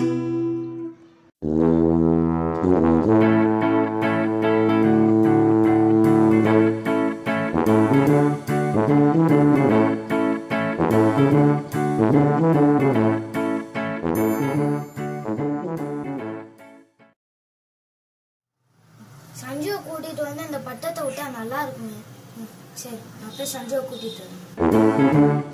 சஞ்சுவை கூட்டிட்டு வந்து அந்த பட்டத்தை விட்டா நல்லா இருக்குமே ம், சரி நான் போய் சஞ்சுவை கூட்டிட்டு வரேன்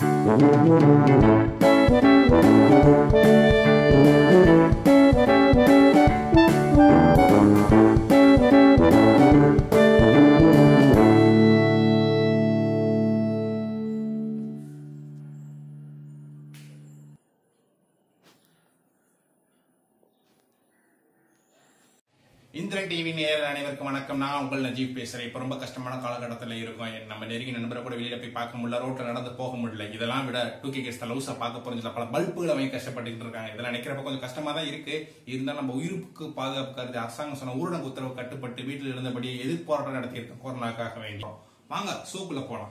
இந்திரன் டிவி நேயர் அனைவருக்கும் வணக்கம் நான் உங்கள் நஜீப் பேசுறேன் இப்போ ரொம்ப கஷ்டமான காலகட்டத்தில் இருக்கோம் என் நம்ம நெருங்கி நண்பரை கூட வெளியில போய் பார்க்க முடியல ரோட்ல நடந்து போக முடியல இதெல்லாம் விட டூ கே கேஸ் லவ்ஸை பார்க்க போறதுல பல பல்புகள் அவங்க கஷ்டப்பட்டுட்டு இருக்காங்க இதெல்லாம் நினைக்கிறப்ப கொஞ்சம் கஷ்டமா தான் இருக்கு இருந்தாலும் நம்ம உயிருக்கு பாதுகாப்பு கருதி அரசாங்கம் சொன்ன ஊரடங்கு உத்தரவு கட்டுப்பட்டு வீட்டில் இருந்தபடி எதிர்ப்பு போராட்டம் நடத்தியிருக்கோம் கொரோனாக்காக வேண்டி வாங்க சூக்குள்ள போலாம்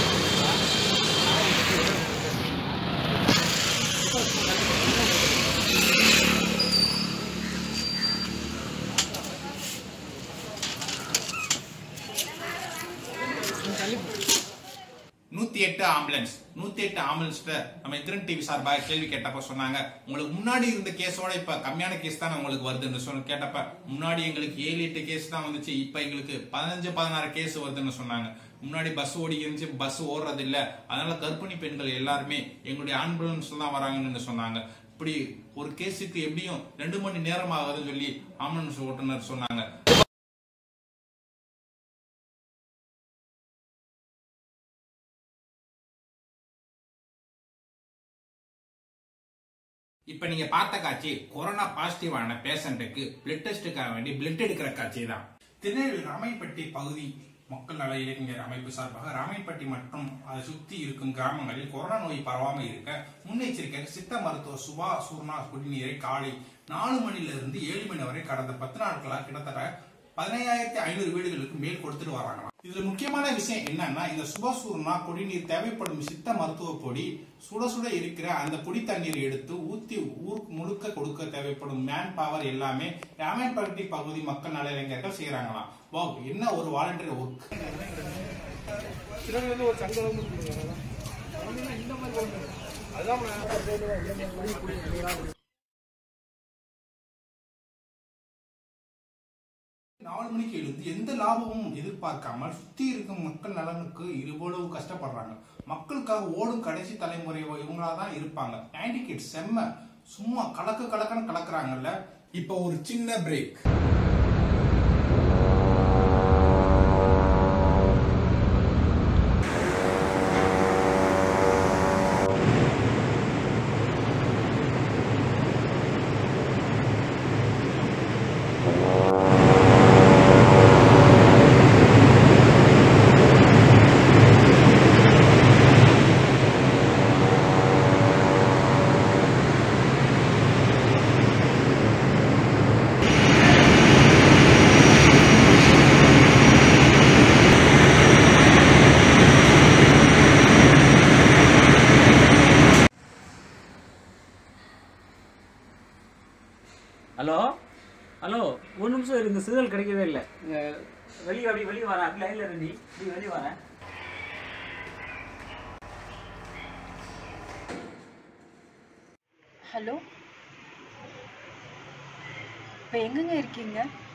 நூத்தி எட்டு ஆம்புலன்ஸ் நூத்தி எட்டு ஆம்புலன்ஸ்ல நம்ம இந்திரன் டிவி சார்பாக கேள்வி கேட்டப்ப சொன்னாங்க உங்களுக்கு முன்னாடி இருந்த கேஸோட இப்ப கம்மியான கேஸ் தான் உங்களுக்கு வருதுன்னு சொன்ன கேட்டப்ப முன்னாடி எங்களுக்கு ஏழு எட்டு கேஸ் தான் வந்துச்சு இப்ப எங்களுக்கு பதினஞ்சு பதினாறு கேஸ் வருதுன்னு சொன்னாங்க முன்னாடி பஸ் ஓடி இருந்துச்சு பஸ் ஓடுறது இல்ல அதனால கர்ப்பிணி பெண்கள் எல்லாருமே எங்களுடைய ஆம்புலன்ஸ்ல தான் வராங்கன்னு சொன்னாங்க இப்படி ஒரு கேஸுக்கு எப்படியும் ரெண்டு மணி நேரம் ஆகுதுன்னு சொல்லி ஆம்புலன்ஸ் ஓட்டுநர் சொன்னாங்க இப்ப நீங்க பார்த்த காட்சி கொரோனா பாசிட்டிவ் ஆன பேஷண்ட்டுக்கு பிளட் டெஸ்டுக்காக வேண்டி பிளட் எடுக்கிற காட்சி தான் திருநெல்வேலி ராமைப்பட்டி பகுதி மக்கள் நல இளைஞர் அமைப்பு சார்பாக ராமைப்பட்டி மற்றும் அதை சுத்தி இருக்கும் கிராமங்களில் கொரோனா நோய் பரவாமல் இருக்க முன்னெச்சரிக்கை சித்த மருத்துவர் சுபா சூர்ணா குடிநீரை காலை நாலு மணில இருந்து ஏழு மணி வரை கடந்த பத்து நாட்களாக கிட்டத்தட்ட பதினையாயிரத்தி ஐநூறு வீடுகளுக்கு மேல் கொடுத்துட்டு வராங்களாம் இதுல முக்கியமான விஷயம் என்னன்னா இந்த சுபசூர்ணா குடிநீர் தேவைப்படும் சித்த மருத்துவ பொடி சுட சுட இருக்கிற அந்த குடி தண்ணீர் எடுத்து ஊத்தி ஊர் முழுக்க கொடுக்க தேவைப்படும் மேன் பவர் எல்லாமே ராமன்பட்டி பகுதி மக்கள் நல இளைஞர்கள் செய்யறாங்களாம் வாவ் என்ன ஒரு வாலண்டியர் ஒர்க் நாலு மணிக்கு எழுந்து எந்த லாபமும் எதிர்பார்க்காமல் சுத்தி இருக்கும் மக்கள் நலனுக்கு இவ்வளவு கஷ்டப்படுறாங்க மக்களுக்காக ஓடும் கடைசி தலைமுறை இவங்களா தான் இருப்பாங்க நைன்டி கிட்ஸ் செம்ம சும்மா கலக்கு கலக்கன்னு கலக்குறாங்கல்ல இப்போ ஒரு சின்ன பிரேக் ஹலோ ஹலோ ஒரு நிமிஷம் இருங்க சிக்னல் கிடைக்கவே இல்லை வெளியே அப்படி வெளியே வரேன் அப்படி லைனில் இருந்து இப்படி வெளியே வரேன் ஹலோ இப்போ எங்கங்க இருக்கீங்க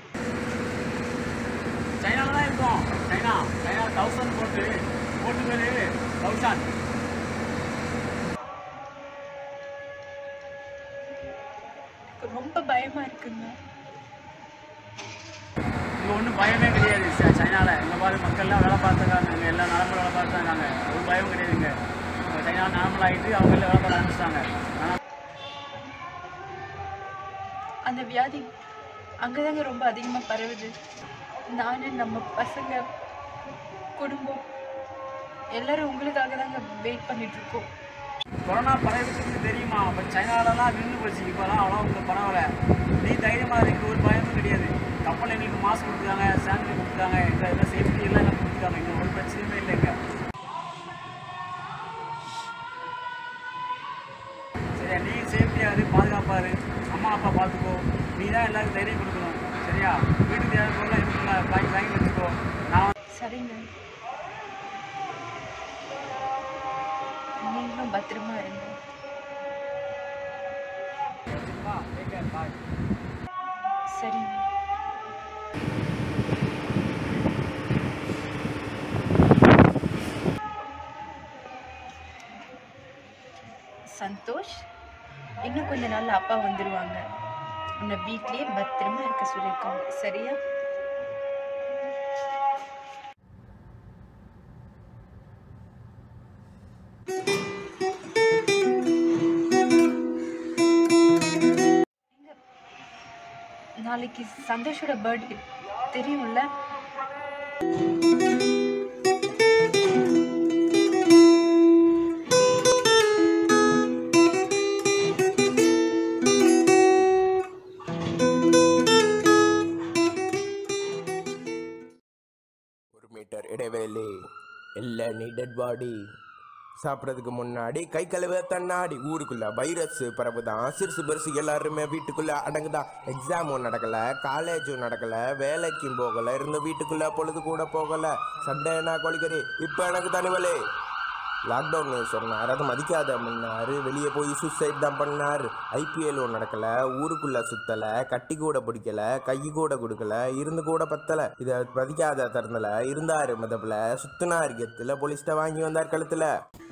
சைனால தான் இருக்கோம் சைனா சைனா தௌசண்ட் போட்டு போட்டுக்கல் தௌசண்ட் ரொம்ப பயமா இருக்குங்க இங்கே ஒன்றும் பயமே கிடையாது ச- சைனால இந்த மாதிரி மக்கள்லாம் வேலை பார்த்துருக்காங்க இங்கே எல்லாம் நலம்பு வேலை பார்த்துருக்காங்க ஒரு பயம் கிடையாதுங்க இப்போ சைனா நார்மல் ஆகிட்டு அவங்க எல்லாம் வேலை பார்க்க ஆரம்பிச்சிட்டாங்க ஆனால் அந்த வியாதி அங்கதாங்க ரொம்ப அதிகமா பரவுது நானு நம்ம பசங்க குடும்பம் எல்லாரும் உங்களுக்காக தாங்க வெயிட் பண்ணிட்டு இருக்கோம் கொரோனா பரவிட்டு தெரியுமா அப்போ சைனாலலாம் நின்று போச்சு இப்போலாம் அவ்வளோ உங்களுக்கு பரவாயில்ல நீ தைரியமாக இருக்கு ஒரு பயமும் கிடையாது கப்பல் எங்களுக்கு மாஸ்க் கொடுத்துருக்காங்க சானிட்டரி கொடுத்துருக்காங்க எங்கள் எல்லாம் சேஃப்டி எல்லாம் எங்களுக்கு கொடுத்துருக்காங்க இங்கே ஒரு பிரச்சனையுமே இல்லைங்க சரியா நீ சேஃப்டியாக இரு பாதுகாப்பாக இரு அம்மா அப்பா பார்த்துக்கோ நீ தான் எல்லாருக்கும் தைரியம் கொடுக்கணும் சரியா வீட்டுக்கு தேவை பொருளாக இருக்குல்ல வாங்கி வாங்கி வச்சுக்கோ நான் சரிங்க நீங்களும் பத்திரமா இருங்க பாய் சரிங்க சந்தோஷ் இன்னும் கொஞ்ச நாள்ல அப்பா வந்துருவாங்க உன்னை வீட்லயே பத்திரமா இருக்க சொல்லியிருக்காங்க சரியா நாளைக்கு சந்தோஷோட பர்த்டே தெரியும்ல ஒரு மீட்டர் இடைவெளி இல்லை நீடட் பாடி சாப்பிட்றதுக்கு முன்னாடி கை கழுவ தன்னாடி ஊருக்குள்ள வைரஸ் பரவுதான் சிறுசு பெருசு எல்லாருமே வீட்டுக்குள்ள அடங்குதான் எக்ஸாமும் நடக்கல காலேஜும் நடக்கல வேலைக்கும் போகல இருந்த வீட்டுக்குள்ள பொழுது கூட போகல சண்டேனா கொலிக்கறி இப்போ எனக்கு தனிவலே லாக்டவுன் சொன்னார் அதை மதிக்காத அப்படின்னாரு வெளியே போய் சூசைட் தான் பண்ணார் ஐபிஎல்லும் நடக்கல ஊருக்குள்ள சுத்தல கட்டி கூட பிடிக்கல கை கூட கொடுக்கல இருந்து கூட பத்தல இதை மதிக்காத தருந்தல இருந்தாரு மதப்புல சுத்தினார் கெத்துல போலீஸ்ட வாங்கி வந்தார் கழுத்துல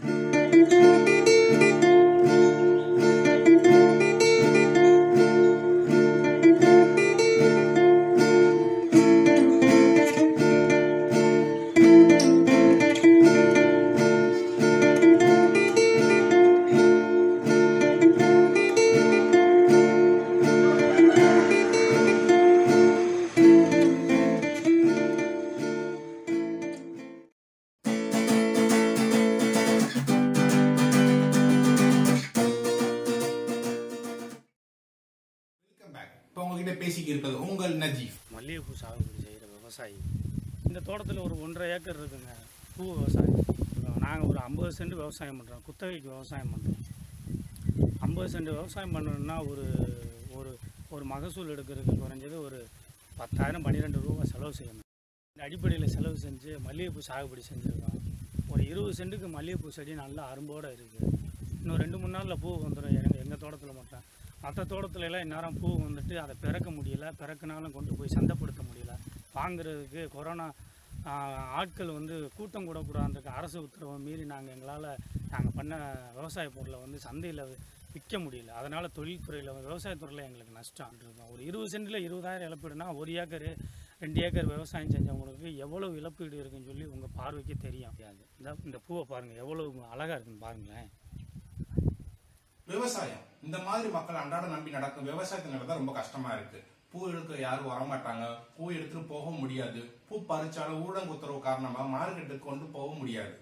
வெல்கம் பேக் இப்போ உங்ககிட்ட பேசிக்க இருக்கிறது உங்கள் நஜீப் மல்லிகைப்பூ சாகுபடி செய்கிற விவசாயி இந்த தோட்டத்தில் ஒரு ஒன்றரை ஏக்கர் இருக்குங்க பூ விவசாயம் நாங்கள் ஒரு ஐம்பது சென்ட் விவசாயம் பண்ணுறோம் குத்தகைக்கு விவசாயம் பண்ணுறோம் ஐம்பது சென்ட் விவசாயம் பண்ணணும்னா ஒரு ஒரு ஒரு மகசூல் எடுக்கிறதுக்கு குறைஞ்சது ஒரு பத்தாயிரம் பன்னிரெண்டு ரூபா செலவு செய்யணும் இந்த அடிப்படையில் செலவு செஞ்சு மல்லிகைப்பூ சாகுபடி செஞ்சுருக்கோம் ஒரு இருபது சென்ட்டுக்கு மல்லிகைப்பூ செடி நல்லா அரும்போடு இருக்குது இன்னும் ரெண்டு மூணு நாளில் பூ வந்துடும் எங்கள் எங்கள் தோட்டத்தில் மட்டும் மற்ற தோட்டத்துல எல்லாம் இந்நேரம் பூ வந்துட்டு அதை பிறக்க முடியல பிறக்குனாலும் கொண்டு போய் சந்தைப்படுத்த முடியல வாங்குறதுக்கு கொரோனா ஆஹ், ஆட்கள் வந்து கூட்டம் கூடக்கூடாதுக்கு அரசு உத்தரவை மீறி நாங்கள் எங்களால் நாங்கள் பண்ண விவசாய பொருளை வந்து சந்தையில் விற்க முடியல அதனால் தொழில்துறையில் விவசாயத்துறையில் எங்களுக்கு நஷ்டம் இருக்கும் ஒரு இருபது சென்டில் இருபதாயிரம் இழப்பீடுனா ஒரு ஏக்கர் ரெண்டு ஏக்கர் விவசாயம் செஞ்சவங்களுக்கு எவ்வளோ இழப்பீடு இருக்குன்னு சொல்லி உங்கள் பார்வைக்கு தெரியும் அது இந்த இந்த பூவை பாருங்கள் எவ்வளோ அழகாக இருக்குன்னு பாருங்களேன் விவசாயம் இந்த மாதிரி மக்கள் அன்றாட நம்பி நடக்கும் விவசாயத்துல நடந்தா ரொம்ப கஷ்டமா இருக்கு பூ எடுக்க யாரும் வரமாட்டாங்க பூ எடுத்துட்டு போக முடியாது பூ பறிச்சாலும் ஊடக உத்தரவு காரணமா மார்க்கெட்டுக்கு கொண்டு போக முடியாது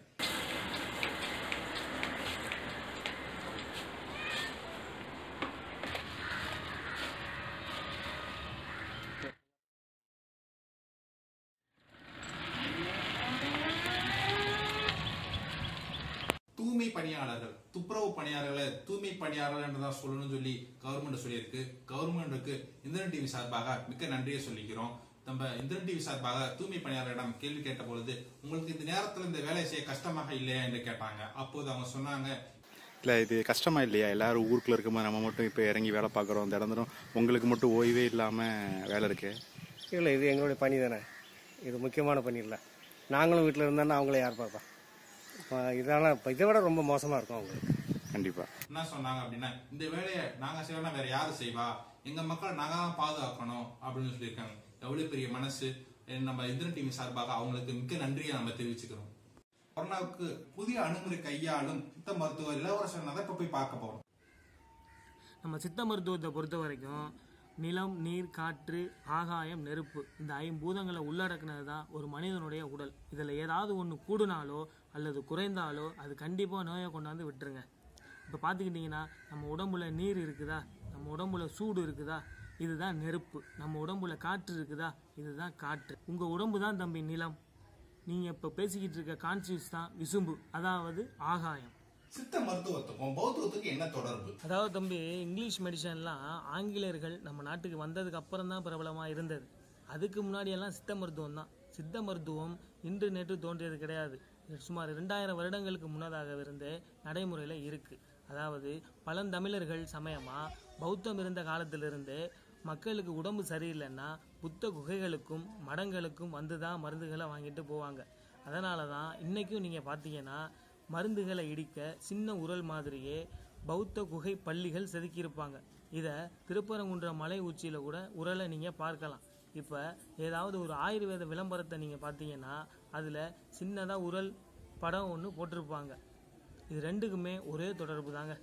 தூய்மை பணியாளர்கள் துப்புரவு பணியாளர்களை தூய்மை பணியாளர்கள் என்று தான் சொல்லணும்னு சொல்லி கவர்மெண்ட் சொல்லியிருக்கு கவர்மெண்ட்டுக்கு இந்திரன் டிவி சார்பாக மிக்க நன்றியை சொல்லிக்கிறோம் நம்ம இந்திரன் டிவி சார்பாக தூய்மை பணியாளரிடம் கேள்வி கேட்ட பொழுது உங்களுக்கு இந்த நேரத்தில் இந்த வேலை செய்ய கஷ்டமாக இல்லையா என்று கேட்டாங்க அப்போது அவங்க சொன்னாங்க இல்லை இது கஷ்டமா இல்லையா எல்லாரும் ஊருக்குள்ள இருக்கும்போது நம்ம மட்டும் இப்போ இறங்கி வேலை பார்க்குறோம் இந்த இடந்துடும் உங்களுக்கு மட்டும் ஓய்வே இல்லாமல் வேலை இருக்கு இல்லை இது எங்களுடைய பணி தானே இது முக்கியமான பணி இல்லை நாங்களும் வீட்டில் இருந்தோன்னா அவங்கள யார் பார்ப்பா இப்போ இதெல்லாம் இப்போ இதை விட ரொம்ப மோசமாக இருக்கும் அவங்களுக்கு கண்டிப்பாக என்ன சொன்னாங்க அப்படின்னா இந்த வேலையை நாங்க செய்யலாம் வேற யாரு செய்வா எங்க மக்கள் நாங்க தான் பாதுகாக்கணும் அப்படின்னு சொல்லியிருக்காங்க எவ்வளவு பெரிய மனசு அஹ் நம்ம இந்திரன் டிவி சார்பாக அவங்களுக்கு மிக்க நன்றியை நம்ம தெரிவிச்சுக்கிறோம் கொரோனாவுக்கு புதிய அணுகுமுறை கையாளும் சித்த மருத்துவர் இளவரசன் தான் இப்ப போய் பார்க்க போறோம் நம்ம சித்த மருத்துவத்தை பொறுத்த வரைக்கும் நிலம் நீர் காற்று ஆகாயம் நெருப்பு இந்த ஐம்பூதங்களை உள்ளடக்கினது தான் ஒரு மனிதனுடைய உடல் இதில் ஏதாவது ஒன்று கூடுனாலோ அல்லது குறைந்தாலோ அது கண்டிப்பாக நோயை கொண்டாந்து விட்டுருங்க இப்போ பார்த்துக்கிட்டிங்கன்னா நம்ம உடம்புல நீர் இருக்குதா நம்ம உடம்புல சூடு இருக்குதா இதுதான் நெருப்பு நம்ம உடம்புல காற்று இருக்குதா இதுதான் காற்று உங்கள் உடம்பு தான் தம்பி நிலம் நீங்கள் இப்போ பேசிக்கிட்டு இருக்க கான்சியஸ் தான் விசும்பு அதாவது ஆகாயம் சித்த மருத்துவத்துக்கும் பௌத்தத்துக்கும் என்ன தொடர்பு அதாவது தம்பி இங்கிலீஷ் மெடிசன்லாம் ஆங்கிலேயர்கள் நம்ம நாட்டுக்கு வந்ததுக்கு அப்புறம் தான் பிரபலமாக இருந்தது அதுக்கு முன்னாடியெல்லாம் சித்த மருத்துவம் தான் சித்த மருத்துவம் இன்று நேற்று தோன்றியது கிடையாது இது சுமார் ரெண்டாயிரம் வருடங்களுக்கு முன்னதாக இருந்தே நடைமுறையில் இருக்கு அதாவது பழந்தமிழர்கள் சமயமாக பௌத்தம் இருந்த காலத்திலிருந்தே மக்களுக்கு உடம்பு சரியில்லைன்னா புத்த குகைகளுக்கும் மடங்களுக்கும் வந்து தான் மருந்துகளை வாங்கிட்டு போவாங்க அதனால தான் இன்றைக்கும் நீங்கள் பார்த்தீங்கன்னா மருந்துகளை இடிக்க சின்ன உரல் மாதிரியே பௌத்த குகை பள்ளிகள் செதுக்கியிருப்பாங்க இதை திருப்பரங்குன்றம் மலை உச்சியில் கூட உரலை நீங்கள் பார்க்கலாம் இப்போ ஏதாவது ஒரு ஆயுர்வேத விளம்பரத்தை நீங்கள் பார்த்தீங்கன்னா அதில் சின்னதாக உரல் படம் ஒன்று போட்டிருப்பாங்க இது ரெண்டுக்குமே ஒரே தொடர்பு தாங்க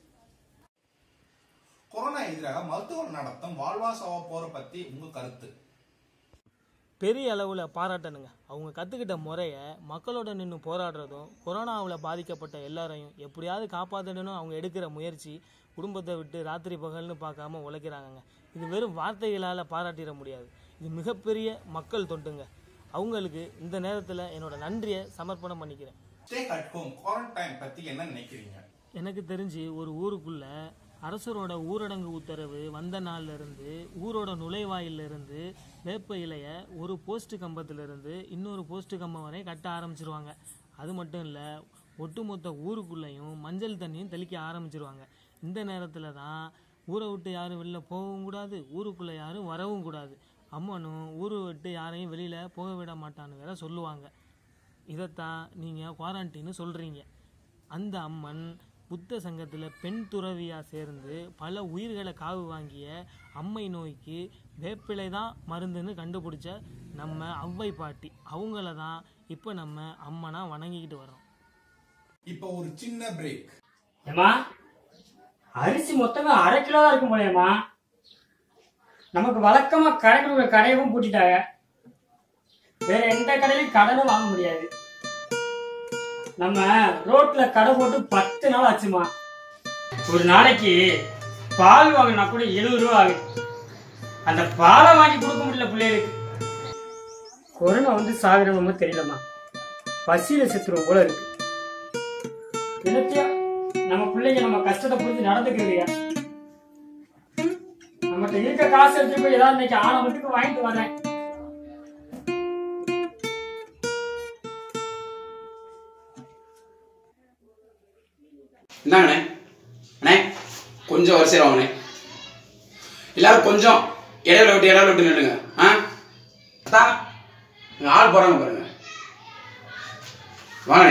கொரோனா எதிராக மருத்துவர் நடத்தும் வாழ்வா சாவா போற பத்தி உங்க கருத்து பெரிய அளவில் பாராட்டணுங்க அவங்க கற்றுக்கிட்ட முறையை மக்களோட நின்று போராடுறதும் கொரோனாவில் பாதிக்கப்பட்ட எல்லாரையும் எப்படியாவது காப்பாற்றணும்னு அவங்க எடுக்கிற முயற்சி குடும்பத்தை விட்டு ராத்திரி பகல்னு பார்க்காம உழைக்கிறாங்கங்க இது வெறும் வார்த்தைகளால் பாராட்டிட முடியாது இது மிகப்பெரிய மக்கள் தொண்டுங்க அவங்களுக்கு இந்த நேரத்தில் என்னோட நன்றியை சமர்ப்பணம் பண்ணிக்கிறேன் ஸ்டே அட் ஹோம் குவாரண்டைன் பத்தி என்ன நினைக்கிறீங்க எனக்கு தெரிஞ்சு ஒரு ஊருக்குள்ள அரசரோட ஊரடங்கு உத்தரவு வந்த நாள்ல இருந்து ஊரோட நுழைவாயில்ல இருந்து வேப்ப இலைய ஒரு போஸ்ட் கம்பத்துல இருந்து இன்னொரு போஸ்ட் கம்பம் வரை கட்ட ஆரம்பிச்சிருவாங்க அது மட்டும் இல்ல ஒட்டுமொத்த ஊருக்குள்ளேயும் மஞ்சள் தண்ணியும் தெளிக்க ஆரம்பிச்சிருவாங்க இந்த நேரத்துல தான் ஊரை விட்டு யாரும் வெளில போகவும் கூடாது ஊருக்குள்ள யாரும் வரவும் கூடாது அம்மனும் ஊரை விட்டு யாரையும் வெளியில போக விட மாட்டான்னு வேற சொல்லுவாங்க இதைத்தான் நீங்கள் குவாரண்டைன்னு சொல்கிறீங்க அந்த அம்மன் புத்த சங்கத்தில் பெண் துறவியாக சேர்ந்து பல உயிர்களை காவு வாங்கிய அம்மை நோய்க்கு வேப்பிலை தான் மருந்துன்னு கண்டுபிடிச்ச நம்ம ஔவை பாட்டி அவங்கள தான் இப்போ நம்ம அம்மனா வணங்கிக்கிட்டு வரோம் இப்போ ஒரு சின்ன பிரேக் ஏமா அரிசி மொத்தமே அரை கிலோ தான் இருக்கும் போலேம்மா நமக்கு வழக்கமா கடைக்கு கடையவும் பூட்டிட்டாங்க வேற எந்த கடையிலும் கடனும் வாங்க முடியாது நம்ம ரோட்ல கடை போட்டு பத்து நாள் ஆச்சுமா ஒரு நாளைக்கு பால் வாங்கினா கூட எழுபது ரூபா ஆகுது அந்த பாலை வாங்கி கொடுக்க முடியல பிள்ளைகளுக்கு கொரோனா வந்து சாகுறவங்க தெரியலம்மா பசியில செத்துருவோம் போல இருக்கு என்னத்தையா நம்ம பிள்ளைங்க நம்ம கஷ்டத்தை புரிஞ்சு நடந்துக்கிறீங்க நம்மகிட்ட இருக்க காசு எடுத்துட்டு போய் ஏதாவது இன்னைக்கு ஆனவங்களுக்கு வாங்கிட்டு வரேன் இந்தாங்கண்ணே அண்ணே கொஞ்சம் வரிசையில் வாங்கண்ணே எல்லாரும் கொஞ்சம் இடையில விட்டு இடையில விட்டு நில்லுங்க ஆ அதான் இங்க ஆள் போகிறாங்க பாருங்க வாங்கண்ணே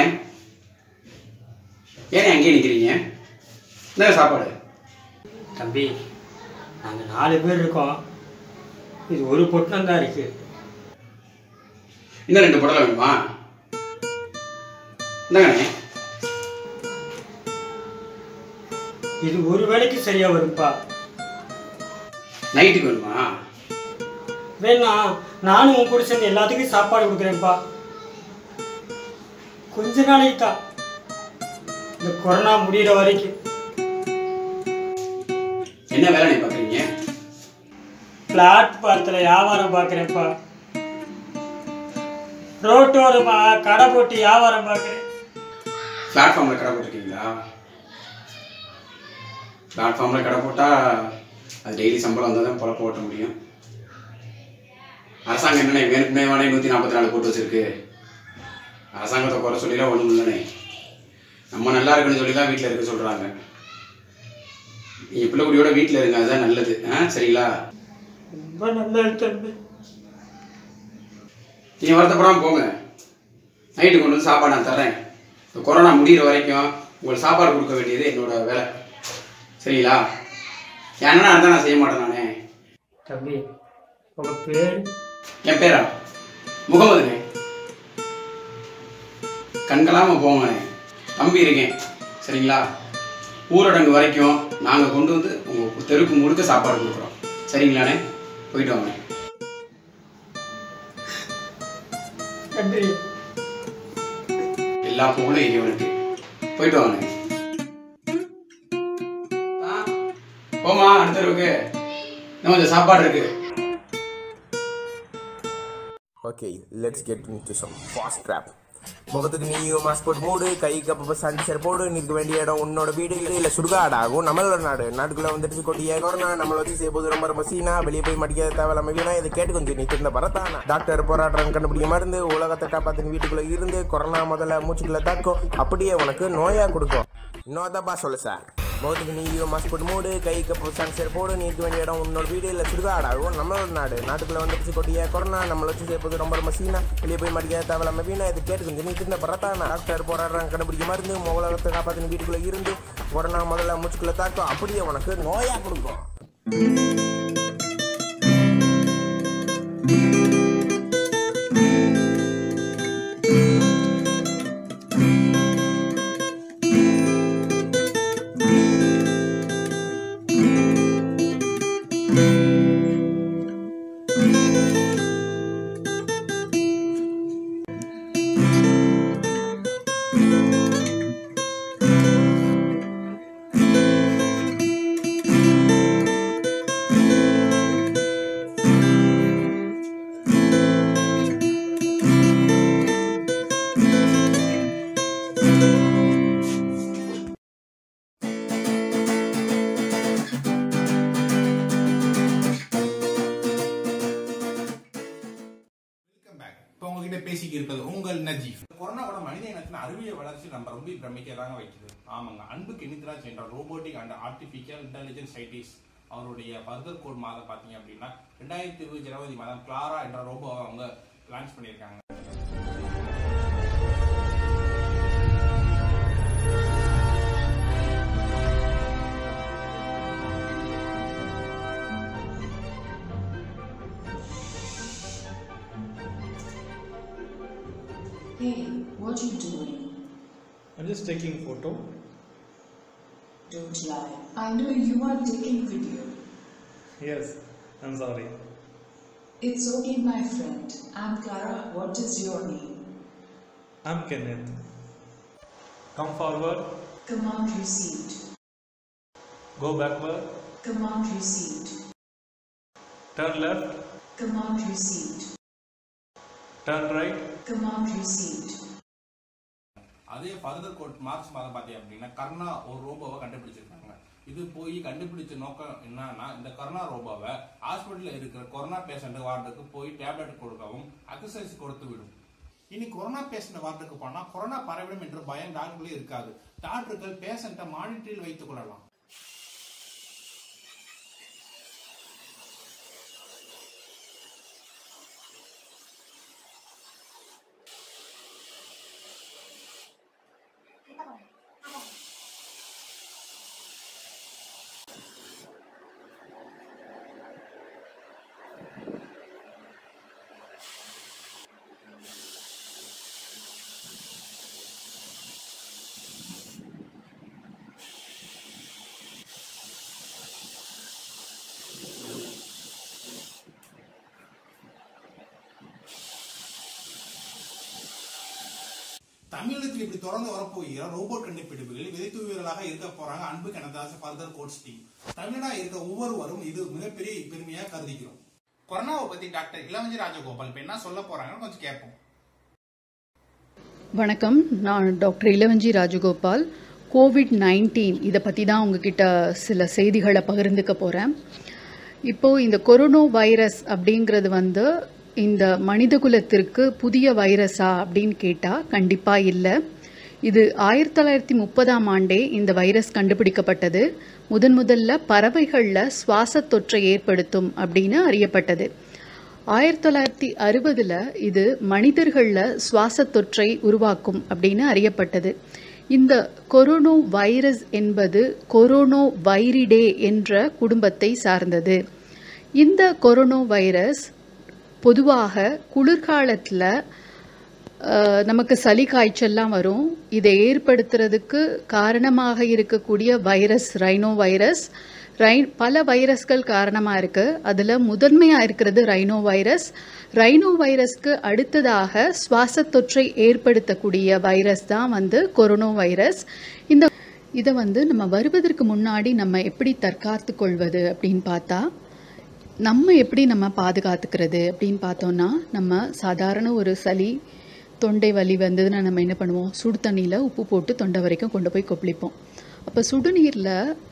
ஏனே அங்கேயே நிற்கிறீங்க இந்த சாப்பாடு தம்பி நாங்க நாலு பேர் இருக்கோம் இது ஒரு பொட்டணம் தான் இருக்கு இன்னும் ரெண்டு புடலை வேணுமா இந்தாங்கண்ணே இது ஒரு வேளைக்கு சரியா வரும்பா நைட்டுக்கு வேணுமா வேணா நானும் உன் கூட சேர்ந்து எல்லாத்துக்கும் சாப்பாடு கொடுக்குறேன்ப்பா கொஞ்ச நாளைக்கு தான் இந்த கொரோனா முடியிற வரைக்கும் என்ன வேலை நீ பார்க்குறீங்க பிளாட்பாரத்தில் வியாபாரம் பார்க்குறேன்ப்பா ரோட்டோரமா கடை போட்டு வியாபாரம் பார்க்குறேன் பிளாட்ஃபார்மில் கடை போட்டிருக்கீங்களா பிளாட்ஃபார்மில் கடை போட்டால் அது டெய்லி சம்பளம் வந்தால் தான் பொழப்ப ஓட்ட முடியும் அரசாங்கம் என்னண்ணே வேணுக்குமே வேணே நூற்றி நாற்பத்தி நாலு போட்டு வச்சிருக்கு அரசாங்கத்தை குறை சொல்லிலாம் ஒன்றும் இல்லைண்ணே நம்ம நல்லா இருக்குன்னு சொல்லி தான் வீட்டில் இருக்க சொல்கிறாங்க நீங்கள் பிள்ளைக்குடியோட வீட்டில் இருங்க அதுதான் நல்லது ஆ சரிங்களா ரொம்ப நல்ல தம்பி நீங்கள் வருத்தப்படாமல் போங்க நைட்டு கொண்டு வந்து சாப்பாடு நான் தர்றேன் இந்த கொரோனா முடிகிற வரைக்கும் உங்களுக்கு சாப்பாடு கொடுக்க வேண்டியது என்னோட வேலை சரிங்களா ஏன்னா இருந்தால் நான் செய்ய மாட்டேன் நானே தம்பி உங்க பேர் என் பேரா முகமதுண்ணே கண்களாமல் போங்கண்ணே தம்பி இருக்கேன் சரிங்களா ஊரடங்கு வரைக்கும் நாங்கள் கொண்டு வந்து உங்கள் தெருக்கு முழுக்க சாப்பாடு கொடுக்குறோம் சரிங்களாண்ணே போயிட்டு வாங்க நன்றி எல்லா புகழும் இறைவனுக்கு போயிட்டு வாங்க போமா அடுத்த தடவைக்கு இன்னும் கொஞ்சம் சாப்பாடு இருக்கு Okay, let's get into some fast rap. முகத்துக்கு நீயும் மாஸ்க் போட்டு மூடு கைக்கு அப்பப்போ சானிடைசர் போடு நிற்க வேண்டிய இடம் உன்னோட வீடு இல்லை சுடுகாடாகும் நம்மளோட நாடு நாட்டுக்குள்ள வந்துட்டு கொடிய கொரோனா நம்மள வச்சு செய்ய போது ரொம்ப ரொம்ப சீனா வெளியே போய் மடிக்க தேவையில்லாம வீணா இதை கேட்டு கொஞ்சம் நீ திருந்த பரத்தானா டாக்டர் போராட்டம் கண்டுபிடிக்க மருந்து உலகத்தை காப்பாத்தின வீட்டுக்குள்ள இருந்து கொரோனா முதல்ல மூச்சுக்குள்ள தாக்கும் அப்படியே உனக்கு நோயா கொடுக்கும் இன்னொரு தப்பா சொல்லு சார் முகத்துக்கு நீயும் மாஸ்க் போட்டு மூடு கைக்கு அப்போ சானிடைசர் போடு நீ இருக்க வேண்டிய இடம் உன்னோட வீடு இல்லை சுடுகாடாகும் நம்மளோட நாடு நாட்டுக்குள்ள வந்துட்டு கொடிய கொரோனா நம்மள வச்சு செய்ய போது ரொம்ப ரொம்ப சீனா வெளியே போய் மடிக்க தேவையில்லாம வீணா இதை கேட்டு கொஞ்சம் நீ திருந்த பரத்தானா டாக்டர் போராடுறாங்க கண்டுபிடிக்க மருந்து உலகத்தை காப்பாத்தின வீட்டுக்குள்ள இருந்து கொரோனா முதல்ல மூச்சுக்குள்ள தாக்கும் அப்படியே உனக்கு நோயா கொடுக்கும் இப்போ உங்ககிட்ட பேசிக்க இருப்பது உங்கள் நஜீப் கொரோனாவோட மனித இனத்தின் அறிவியல் வளர்ச்சி நம்ம ரொம்ப பிரமிக்கதாங்க வைக்குது ஆமாங்க அன்புக்கு இனித்ராஜ் என்ற robotic and artificial intelligence scientist அவருடைய ஃபர்தர் கோட் மாதம் பார்த்தீங்க அப்படின்னா ரெண்டாயிரத்தி இருபது ஜனவரி மாதம் கிளாரா என்ற ரோபோ அவங்க லான்ச் பண்ணியிருக்காங்க Hey, what you doing? I'm just taking photo. Don't lie. I know you are taking video. Yes, I'm sorry. It's okay, my friend. I'm Clara. What is your name? I'm Kenneth. Come forward, Command received. go backward, Command received. turn left, Command received. turn right, Command received. அதே further code March மாதம் பார்த்தீங்க அப்படின்னா கர்ணா ஒரு ரோபோவை கண்டுபிடிச்சிருக்காங்க இது போய் கண்டுபிடிச்ச நோக்கம் என்னன்னா இந்த கரோனா ரோபோவை ஹாஸ்பிட்டல்ல இருக்கிற கொரோனா பேஷண்ட் வார்டுக்கு போய் டேப்லெட் கொடுக்கவும் எக்ஸசைஸ் கொடுத்து விடும் இனி கொரோனா பேஷண்ட் வார்டுக்கு போனா கொரோனா பரவிடும் என்ற பயம் டாக்டர்களே இருக்காது டாக்டர்கள் பேஷண்ட்டை மானிட்டரில் வைத்துக் கொள்ளலாம் தமிழகத்தில் இப்படி தொடர்ந்து வரப்போகிற ரோபோட் கண்டுபிடிப்புகளில் விதைத்துவீரர்களாக இருக்க போறாங்க அன்பு கனதாச ஃபர்தர் கோட்ஸ் டீம் தமிழனா இருக்க ஒவ்வொருவரும் இது மிகப்பெரிய பெருமையா கருதிக்கிறோம் கொரோனாவை பத்தி டாக்டர் இளவஞ்சி ராஜகோபால் இப்ப என்ன சொல்ல போறாங்கன்னு கொஞ்சம் கேட்போம் வணக்கம் நான் doctor Ilavanji Rajagopal COVID nineteen இதை பற்றி தான் உங்ககிட்ட சில செய்திகளை பகிர்ந்துக்க போகிறேன் இப்போது இந்த கொரோனா வைரஸ் அப்படிங்கிறது வந்து இந்த மனிதகுலத்திற்கு புதிய வைரஸா அப்படின்னு கேட்டால் கண்டிப்பாக இல்லை இது ஆயிரத்தி தொள்ளாயிரத்தி முப்பதாம் ஆண்டே இந்த வைரஸ் கண்டுபிடிக்கப்பட்டது முதன் முதல்ல பறவைகளில் சுவாச தொற்றை ஏற்படுத்தும் அப்படின்னு அறியப்பட்டது ஆயிரத்தி தொள்ளாயிரத்தி அறுபதில் இது மனிதர்களில் சுவாச தொற்றை உருவாக்கும் அப்படின்னு அறியப்பட்டது இந்த கொரோனோ வைரஸ் என்பது கொரோனோ வைரிடே என்ற குடும்பத்தை சார்ந்தது இந்த கொரோனோ வைரஸ் பொதுவாக குளிர்காலத்தில் நமக்கு சளி காய்ச்சல்லாம் வரும் இதை ஏற்படுத்துறதுக்கு காரணமாக இருக்கக்கூடிய வைரஸ் ரைனோ வைரஸ் ரை பல வைரஸ்கள் காரணமாக இருக்குது அதில் முதன்மையாக இருக்கிறது ரைனோ வைரஸ் ரைனோ வைரஸ்க்கு அடுத்ததாக சுவாச தொற்றை ஏற்படுத்தக்கூடிய வைரஸ் தான் வந்து கொரோனோ வைரஸ் இந்த இதை வந்து நம்ம வருவதற்கு முன்னாடி நம்ம எப்படி தற்காத்து கொள்வது அப்படின்னு பார்த்தா நம்ம எப்படி நம்ம பாதுகாத்துக்கிறது அப்படின்னு பார்த்தோம்னா நம்ம சாதாரண ஒரு சளி தொண்டை வலி வந்ததுன்னா நம்ம என்ன பண்ணுவோம் சுடு தண்ணியில் உப்பு போட்டு தொண்டை வரைக்கும் கொண்டு போய் கொப்பளிப்போம் அப்போ சுடுநீரில்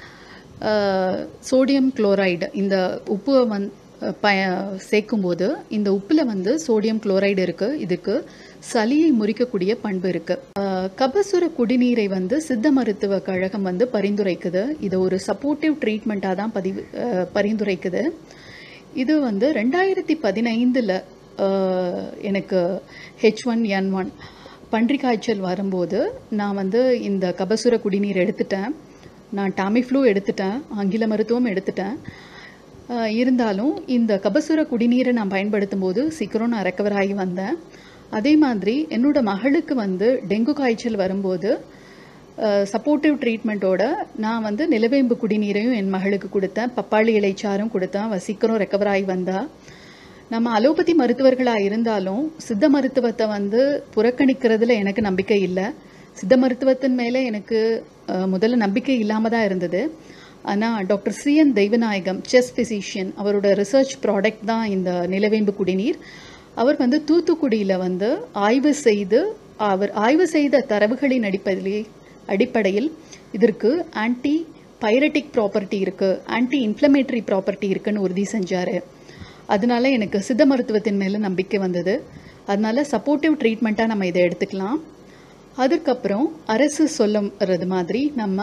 சோடியம் குளோரைடு இந்த உப்பு வந் பய சேர்க்கும்போது இந்த உப்பில் வந்து சோடியம் குளோரைடு இருக்குது இதுக்கு சளியை முறிக்கக்கூடிய பண்பு இருக்குது கபசுர குடிநீரை வந்து சித்த மருத்துவ கழகம் வந்து பரிந்துரைக்குது இது ஒரு சப்போர்ட்டிவ் ட்ரீட்மெண்ட்டாக தான் பதிவு அஹ், பரிந்துரைக்குது இது வந்து ரெண்டாயிரத்தி பதினைந்தில் எனக்கு ஹெச் ஒன் என் ஒன் பன்றி காய்ச்சல் வரும்போது நான் வந்து இந்த கபசுர குடிநீர் எடுத்துட்டேன் நான் டாமிஃப்ளூ எடுத்துட்டேன் ஆங்கில மருத்துவம் எடுத்துட்டேன் அஹ், இருந்தாலும் இந்த கபசுர குடிநீரை நான் பயன்படுத்தும் போது சீக்கிரம் நான் ரெக்கவர் ஆகி வந்தேன் அதே மாதிரி என்னோட மகளுக்கு வந்து டெங்கு காய்ச்சல் வரும்போது சப்போர்ட்டிவ் ட்ரீட்மெண்ட்டோட நான் வந்து நிலவேம்பு குடிநீரையும் என் மகளுக்கு கொடுத்தேன் பப்பாளி இலைச்சாரும் கொடுத்தேன் அவ சீக்கிரம் ரெக்கவர் ஆகி வந்தா நம்ம அலோபதி மருத்துவர்களாக இருந்தாலும் சித்த மருத்துவத்தை வந்து புறக்கணிக்கிறதுல எனக்கு நம்பிக்கை இல்லை சித்த மருத்துவத்தின் மேலே எனக்கு அஹ், முதல்ல நம்பிக்கை இல்லாமல் தான் இருந்தது ஆனால் doctor C N Deivanayagam chest physician அவரோட ரிசர்ச் ப்ராடக்ட் தான் இந்த நிலவேம்பு குடிநீர் அவர் வந்து தூத்துக்குடியில் வந்து ஆய்வு செய்து அவர் ஆய்வு செய்த தரவுகளின் அடிப்படையிலே அடிப்படையில் இதற்கு ஆன்டி பைரட்டிக் ப்ராப்பர்ட்டி இருக்குது ஆன்டி இன்ஃப்ளமேட்டரி ப்ராப்பர்ட்டி இருக்குன்னு உறுதி செஞ்சார் அதனால எனக்கு சித்த மருத்துவத்தின் மேலே நம்பிக்கை வந்தது அதனால சப்போர்ட்டிவ் ட்ரீட்மெண்ட்டாக நம்ம இதை எடுத்துக்கலாம் அதுக்கப்புறம் அரசு சொல்லுறது மாதிரி நம்ம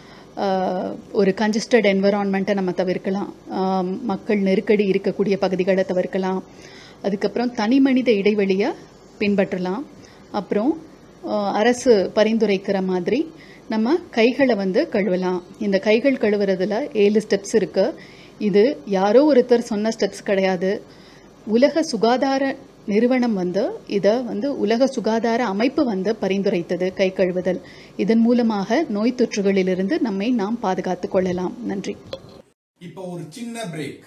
ஆஹ், ஒரு கன்ஜஸ்டட் என்வரான்மெண்ட்டை நம்ம தவிர்க்கலாம் ஆம், மக்கள் நெருக்கடி இருக்கக்கூடிய பகுதிகளை தவிர்க்கலாம் அதுக்கப்புறம் தனி மனித இடைவெளியை பின்பற்றலாம் அப்புறம் ஆஹ், அரசு பரிந்துரைக்கிற மாதிரி நம்ம கைகளை வந்து கழுவலாம் இந்த கைகள் கழுவுறதுல ஏழு ஸ்டெப்ஸ் இருக்கு இது யாரோ ஒருத்தர் சொன்ன ஸ்டெப்ஸ் கிடையாது உலக சுகாதார நிறுவனம் வந்து இதை வந்து உலக சுகாதார அமைப்பு வந்து பரிந்துரைத்தது கை கழுவுதல் இதன் மூலமாக நோய் தொற்றுகளிலிருந்து நம்மை நாம் பாதுகாத்துக் கொள்ளலாம் நன்றி இப்போ ஒரு சின்ன பிரேக்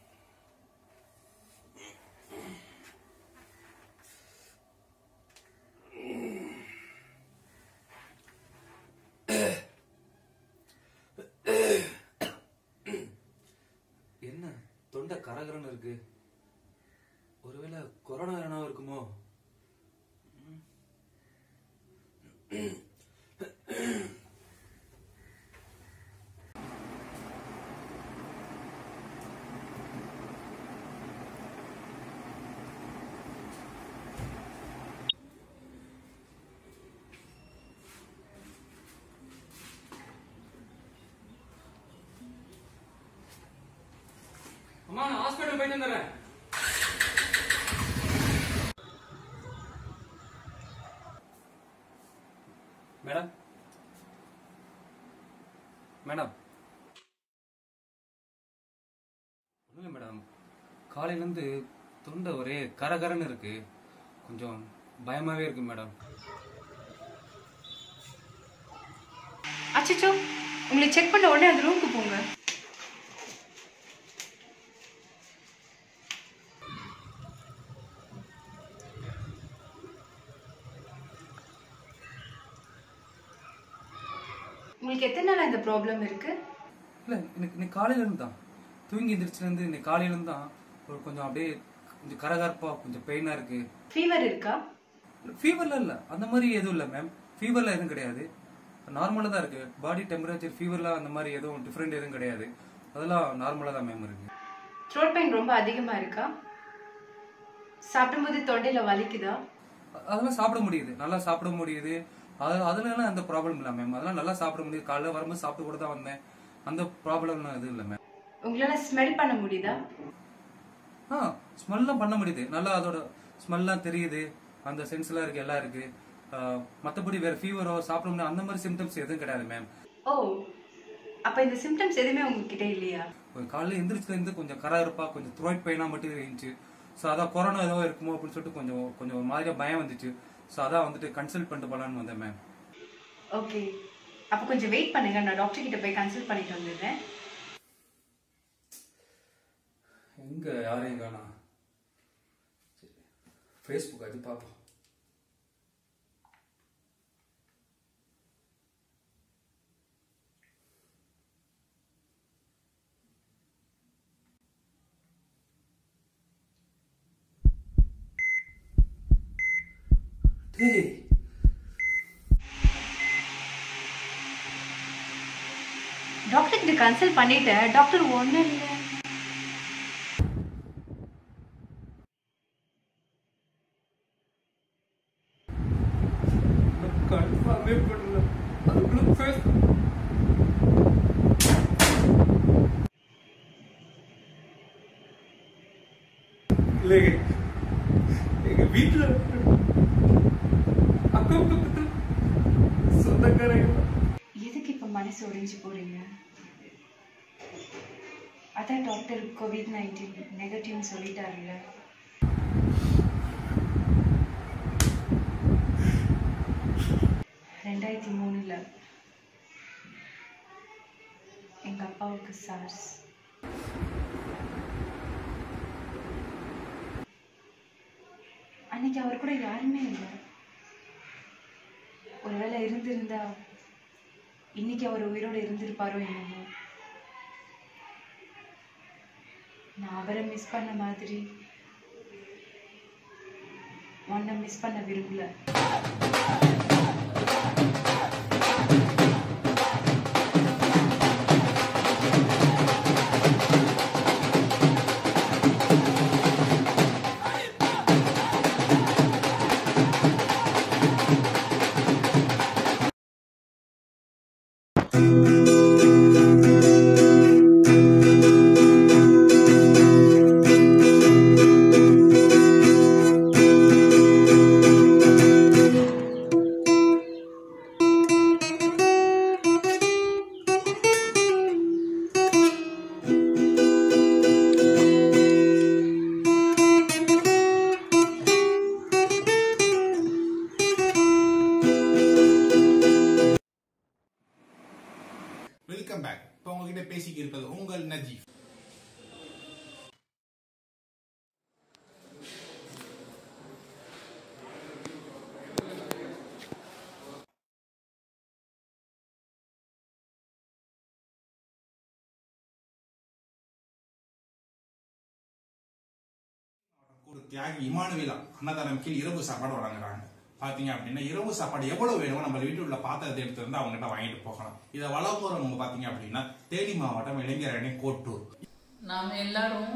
என்ன தொண்டை கரகரன்னு இருக்கு ஒருவேளை கொரோனா வேணா இருக்குமோ அம்மா நான் ஹாஸ்பிட்டல் போயிட்டு வந்துடுறேன் மேடம் மேடம் ஒன்றும் இல்லை மேடம் காலையிலேருந்து தொண்டை ஒரே கரகரன்னு இருக்கு கொஞ்சம் பயமாவே இருக்கு மேடம் அச்சச்சோ உங்களை செக் பண்ண உடனே அந்த ரூமுக்கு போங்க உங்களுக்கு எத்தனை நாளா இந்த ப்ராப்ளம் இருக்கு இல்லை எனக்கு இன்னைக்கு காலையில இருந்து தான் தூங்கி எந்திரிச்சிலேருந்து இன்னைக்கு காலையில இருந்து தான் ஒரு கொஞ்சம் அப்படியே கொஞ்சம் கரகரப்பா கொஞ்சம் பெயினாக இருக்கு ஃபீவர் இருக்கா ஃபீவர்ல இல்லை அந்த மாதிரி எதுவும் இல்லை மேம் ஃபீவர்ல எதுவும் கிடையாது நார்மலாக தான் இருக்கு பாடி டெம்பரேச்சர் ஃபீவர்லாம் அந்த மாதிரி எதுவும் டிஃப்ரெண்ட் எதுவும் கிடையாது அதெல்லாம் நார்மலாக தான் மேம் இருக்கு த்ரோட் பெயின் ரொம்ப அதிகமா இருக்கா சாப்பிடும்போது தொண்டையில வலிக்குதா அ- அதெல்லாம் சாப்பிட முடியுது நல்லா சாப்பிட முடியுது அது அதுலலாம் அந்த ப்ராப்ளம் இல்லை மேம் அதெல்லாம் நல்லா சாப்பிட முடியுது காலைல வரும்போது சாப்பிட்டு கூட தான் வந்தேன் அந்த ப்ராப்ளம்லாம் எதுவும் இல்லை மேம் உங்களால ஸ்மெல் பண்ண முடியுதா ஆ ஸ்மெல்லாம் பண்ண முடியுது நல்லா அதோட ஸ்மெல்லாம் தெரியுது அந்த சென்ஸ்லாம் இருக்கு எல்லாம் இருக்கு மற்றபடி வேற ஃபீவரோ சாப்பிட முடியாது அந்த மாதிரி சிம்டம்ஸ் எதுவும் கிடையாது மேம் ஓ அப்ப இந்த சிம்டம்ஸ் எதுவுமே உங்ககிட்ட இல்லையா காலையில் எந்திரிச்சிலேருந்து கொஞ்சம் கரகரப்பா கொஞ்சம் த்ரோட் பெயினாக மட்டும் இருந்துச்சு ஸோ அதான் கொரோனா ஏதோ இருக்குமோ அப்படின்னு சொல்லிட்டு கொஞ்சம் கொஞ்சம் ஒரு மாதிரியா பயம் வந்துச்சு ஸோ அதான் வந்துட்டு கன்சல்ட் பண்ணிட்டு போலான்னு வந்தேன் மேம் ஓகே அப்ப கொஞ்சம் வெயிட் பண்ணுங்க நான் டாக்டர் கிட்ட போய் கன்சல்ட் பண்ணிட்டு வந்துடுறேன் எங்க யாரையும் காணா ஃபேஸ்புக் அது பார்ப்போம் ஏய் டாக்டர் கிட்ட கன்சல்ட் பண்ணிட்டேன் டாக்டர் ஒன்றும் இல்லை கன்ஃபார்மே பண்ணல அதுக்குள்ள ஃபேஸ் இல்லைங்க எங்க வீட்டுல அக்கம் பக்கத்துல சொந்தக்காரங்க எதுக்கு இப்போ மனசு உடைஞ்சு போறீங்க அதான் டாக்டர் கோவிட் நைன்டீன் நெகட்டிவ்னு சொல்லிட்டாருல்ல ரெண்டாயிரத்தி மூணுல எங்க அப்பாவுக்கு சார்ஸ் அன்னைக்கு அவர் கூட யாருமே இல்லை ஒருவேளை இருந்திருந்தா இன்னைக்கு அவர் உயிரோடு இருந்திருப்பாரோ என்னமோ நான் அவரை மிஸ் பண்ண மாதிரி உன்னை மிஸ் பண்ண விரும்பல வெல்கம் பேக் இப்போ உங்ககிட்ட பேசிக்க இருப்பது உங்கள் நஜீப் ஒரு தியாகி இமானுவேலா அன்னதானம் கீழ் இரவு சாப்பாடு வழங்குறாங்க பாத்தீங்க அப்படின்னா இரவு சாப்பாடு எவ்வளவு வேணுமோ நம்ம வீட்டில் உள்ள பாத்திரத்தை எடுத்து வந்து அவங்ககிட்ட வாங்கிட்டு போகலாம் இதை வளர்ப்புறவங்க பாத்தீங்க அப்படின்னா தேனி மாவட்டம் இளைஞரணி கோட்டூர் நாம் எல்லாரும்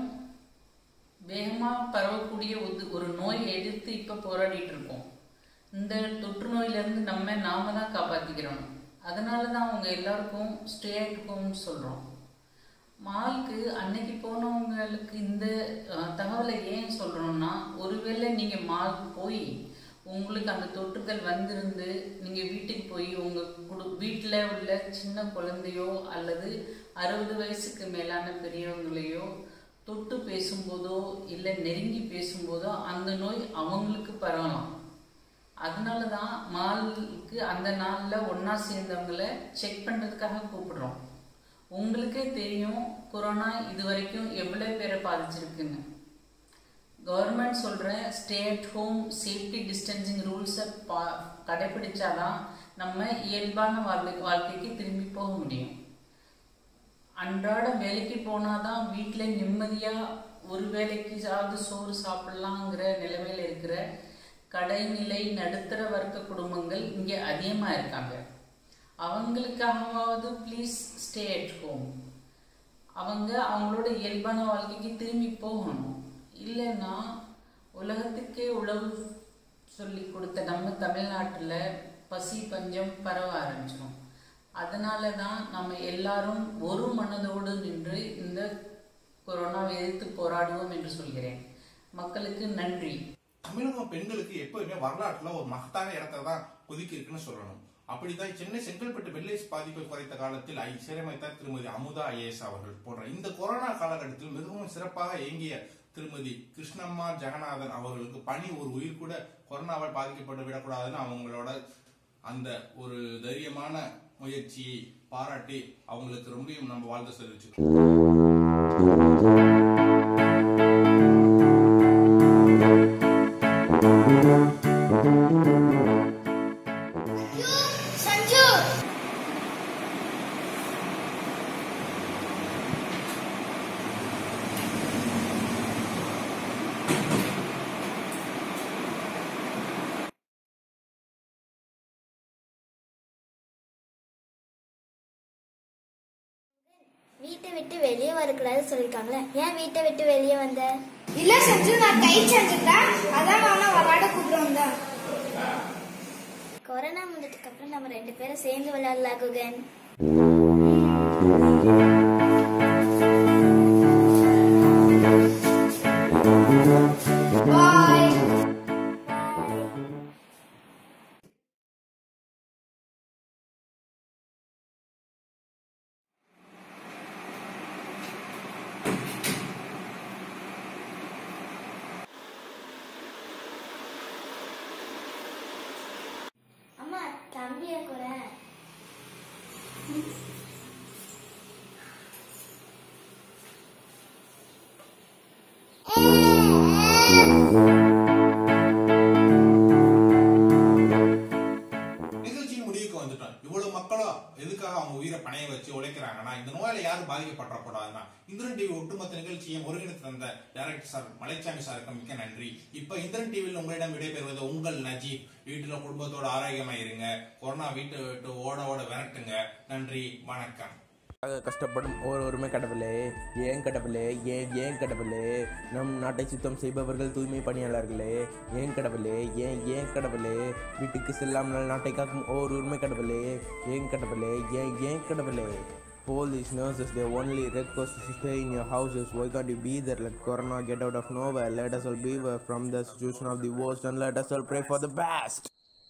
வேகமாக பரவக்கூடிய ஒரு- ஒரு நோயை எதிர்த்து இப்போ போராடிட்டு இருக்கோம் இந்த தொற்று நோயிலிருந்து நம்ம நாம தான் காப்பாற்றிக்கிறோம் அதனால தான் அவங்க எல்லாருக்கும் ஸ்டே அட் ஹோம்னு சொல்கிறோம் மாலுக்கு அன்னைக்கு போனவங்களுக்கு இந்த அஹ், தகவலை ஏன் சொல்கிறோம்னா ஒருவேளை நீங்கள் மாலுக்கு போய் உங்களுக்கு அந்த தொற்றுகள் வந்திருந்து நீங்கள் வீட்டுக்கு போய் உங்கள் குடு வீட்டில் உள்ள சின்ன குழந்தையோ அல்லது அறுபது வயசுக்கு மேலான பெரியவங்களையோ தொட்டு பேசும்போதோ இல்லை நெருங்கி பேசும்போதோ அந்த நோய் அவங்களுக்கு பரவலாம் அதனால தான் மாலுக்கு அந்த நாளில் ஒன்றா சேர்ந்தவங்கள செக் பண்ணுறதுக்காக கூப்பிடுறோம் உங்களுக்கே தெரியும் கொரோனா இது வரைக்கும் எவ்வளோ பேரை பாதிச்சிருக்குன்னு கவர்மெண்ட் சொல்கிற stay at home safety distancing ரூல்ஸை பா கடைப்பிடிச்சாதான் நம்ம இயல்பான வாழ்க்கை வாழ்க்கைக்கு திரும்பி போக முடியும் அன்றாட வேலைக்கு போனாதான் வீட்டில் நிம்மதியாக ஒரு வேலைக்காவது சோறு சாப்பிடலாங்கிற நிலைமையில் இருக்கிற கடைநிலை நடுத்தர வர்க்க குடும்பங்கள் இங்கே அதிகமாக இருக்காங்க அவங்களுக்காகவாவது ப்ளீஸ் ஸ்டே அட் ஹோம் அவங்க அவங்களோட இயல்பான வாழ்க்கைக்கு திரும்பி போகணும் இல்லைன்னா உலகத்துக்கே உழவு சொல்லி கொடுத்த நம்ம தமிழ்நாட்டில் பசி பஞ்சம் பரவ ஆரம்பிச்சிடும் அதனால தான் நம்ம எல்லாரும் ஒரு மனதோடு நின்று இந்த கொரோனாவை எதிர்த்து போராடுவோம் என்று சொல்கிறேன் மக்களுக்கு நன்றி தமிழக பெண்களுக்கு எப்பவுமே வரலாற்றுல ஒரு மகத்தான இடத்தை தான் ஒதுக்கி இருக்குன்னு சொல்லணும் அப்படிதான் சென்னை செங்கல்பட்டு வெள்ளைஸ் பாதிப்பை குறைத்த காலத்தில் ஐ சீரமைத்தார் திருமதி அமுதா ஐஏஎஸ் அவர்கள் போன்ற இந்த கொரோனா காலகட்டத்தில் மிகவும் சிறப்பாக இயங்கிய திருமதி கிருஷ்ணம்மா ஜெகநாதன் அவர்களுக்கு பணி ஒரு உயிர் கூட கொரோனாவால் பாதிக்கப்பட்டு விடக்கூடாதுன்னு அவங்களோட அந்த ஒரு தைரியமான முயற்சியை பாராட்டி அவங்களுக்கு ரொம்பவும் நம்ம வாழ்த்து தெரிவிச்சுக்கிறோம் விட்டு வெளியே வரக்கூடாது சொல்லிருக்காங்களே ஏன் வீட்டை விட்டு வெளியே வந்த இல்ல சஞ்சு நான் கை செஞ்சுட்டேன் அதான் நான் விளையாட கூப்பிட்டு வந்தேன் கொரோனா முடிஞ்சதுக்கு அப்புறம் நம்ம ரெண்டு பேரும் சேர்ந்து விளையாடலாம் குகன் பாய் அம்மா தம்பிய கூட நிகழ்ச்சியின் முடிவுக்கு வந்துட்டோம் இவ்வளவு மக்களும் எதுக்காக அவங்க உயிரை பணைய வச்சு உழைக்கிறாங்கன்னா இந்த நோயால யாரும் பாதிக்கப்படக்கூடாதுன்னா இந்திரன் டிவி ஒட்டுமொத்த நிகழ்ச்சியை ஒருங்கிணைத்து தந்த டைரக்டர் சார் மலைச்சாமி சாருக்கு மிக்க நன்றி இப்ப இந்திரன் டிவியில் உங்களிடம் விடைபெறுவது உங்கள் நஜீப் வீட்டுல குடும்பத்தோட ஆரோக்கியமா இருங்க கொரோனா வீட்டை விட்டு ஓட ஓட விரட்டுங்க நன்றி வணக்கம் ஆக கஷ்டப்படும் ஒருவருமே கடவுளே ஏன் கடவுளே ஏன் ஏன் கடவுளே நம் நாட்டை சுத்தம் செய்பவர்கள் தூய்மை பணியாளர்களே ஏன் கடவுளே ஏன் ஏன் கடவுளே வீட்டுக்கு செல்லாமல் நாட்டை காக்கும் ஒருவருமே கடவுளே ஏன் கடவுளே ஏன் ஏன் கடவுளே Police nurses, they only request to stay in your houses. Why can't you be there? Let Corona get out of nowhere. Let us all beware from the situation of the worst and let us all pray for the best.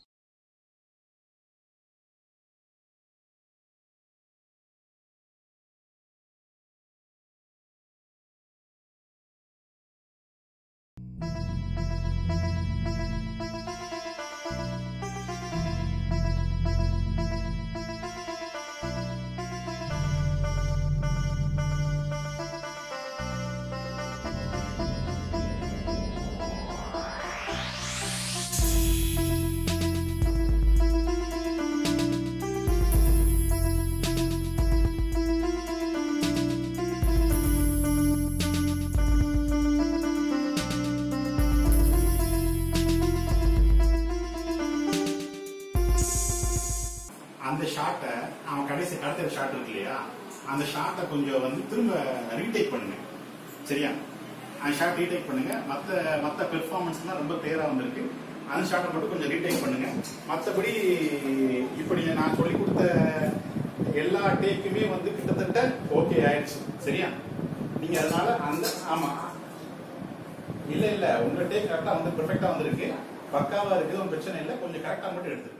அந்த ஷாட்டை அவன் கடைசி கடத்த shot இருக்கு இல்லையா அந்த ஷாட்டை கொஞ்சம் வந்து திரும்ப ரீடேக் பண்ணுங்க சரியா அந்த ஷாட் ரீடேக் பண்ணுங்க மத்த மத்த பெர்ஃபார்மன்ஸ்லாம் ரொம்ப கிளியரா வந்திருக்கு அந்த ஷாட்டை மட்டும் கொஞ்சம் ரீடேக் பண்ணுங்க மத்தபடி இப்படி நான் சொல்லி கொடுத்த எல்லா டேக்குமே வந்து கிட்டத்தட்ட ஓகே ஆயிடுச்சு சரியா நீங்க அதனால அந்த ஆமா இல்ல இல்ல உங்க டேக் கரெக்டா வந்து பெர்ஃபெக்ட்டா வந்திருக்கு பக்காவா இருக்குது ஒன்றும் பிரச்சனை இல்லை கொஞ்சம் கரெக்டா மட்டும் எடுத்து